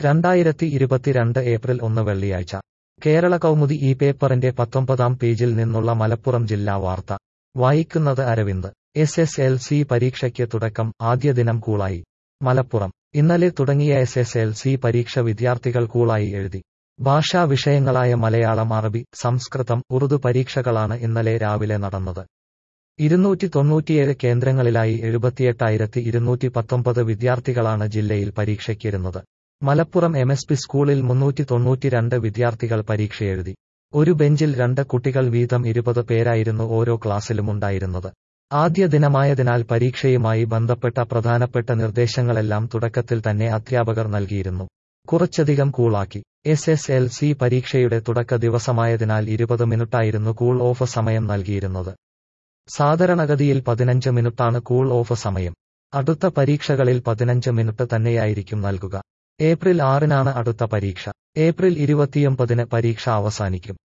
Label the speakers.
Speaker 1: രണ്ടായിരത്തി ഇരുപത്തിരണ്ട് ഏപ്രിൽ ഒന്ന് വെള്ളിയാഴ്ച കേരള കൗമുദി ഈ പേപ്പറിന്റെ പത്തൊമ്പതാം പേജിൽ നിന്നുള്ള മലപ്പുറം ജില്ലാ വാർത്ത വായിക്കുന്നത് Aravind S S L C പരീക്ഷയ്ക്ക് തുടക്കം ആദ്യ ദിനം കൂളായി മലപ്പുറം ഇന്നലെ തുടങ്ങിയ എസ് എസ് എൽ സി പരീക്ഷ വിദ്യാർത്ഥികൾ കൂളായി എഴുതി ഭാഷാ വിഷയങ്ങളായ മലയാളം അറബി സംസ്കൃതം ഉറുദു പരീക്ഷകളാണ് ഇന്നലെ രാവിലെ നടന്നത് ഇരുന്നൂറ്റി തൊണ്ണൂറ്റിയേഴ് കേന്ദ്രങ്ങളിലായി എഴുപത്തിയെട്ടായിരത്തി ഇരുന്നൂറ്റി പത്തൊമ്പത് വിദ്യാർത്ഥികളാണ് ജില്ലയിൽ പരീക്ഷയ്ക്കിരുന്നത് മലപ്പുറം എം എസ് പി സ്കൂളിൽ മുന്നൂറ്റി തൊണ്ണൂറ്റിരണ്ട് വിദ്യാർത്ഥികൾ പരീക്ഷയെഴുതി ഒരു ബെഞ്ചിൽ രണ്ട് കുട്ടികൾ വീതം ഇരുപത് പേരായിരുന്നു ഓരോ ക്ലാസ്സിലും ഉണ്ടായിരുന്നത് ആദ്യ ദിനമായതിനാൽ പരീക്ഷയുമായി ബന്ധപ്പെട്ട പ്രധാനപ്പെട്ട നിർദ്ദേശങ്ങളെല്ലാം തുടക്കത്തിൽ തന്നെ അധ്യാപകർ നൽകിയിരുന്നു കുറച്ചധികം കൂളാക്കി എസ് എസ് എൽ സി പരീക്ഷയുടെ തുടക്ക ദിവസമായതിനാൽ ഇരുപത് മിനിറ്റായിരുന്നു കൂൾ ഓഫ് സമയം നൽകിയിരുന്നത് സാധാരണഗതിയിൽ പതിനഞ്ച് മിനിറ്റാണ് കൂൾ ഓഫ് സമയം അടുത്ത പരീക്ഷകളിൽ പതിനഞ്ച് മിനിറ്റ് തന്നെയായിരിക്കും നൽകുക ഏപ്രിൽ ആറിനാണ് അടുത്ത പരീക്ഷ ഏപ്രിൽ ഇരുപത്തിയൊമ്പതിന് പരീക്ഷ അവസാനിക്കും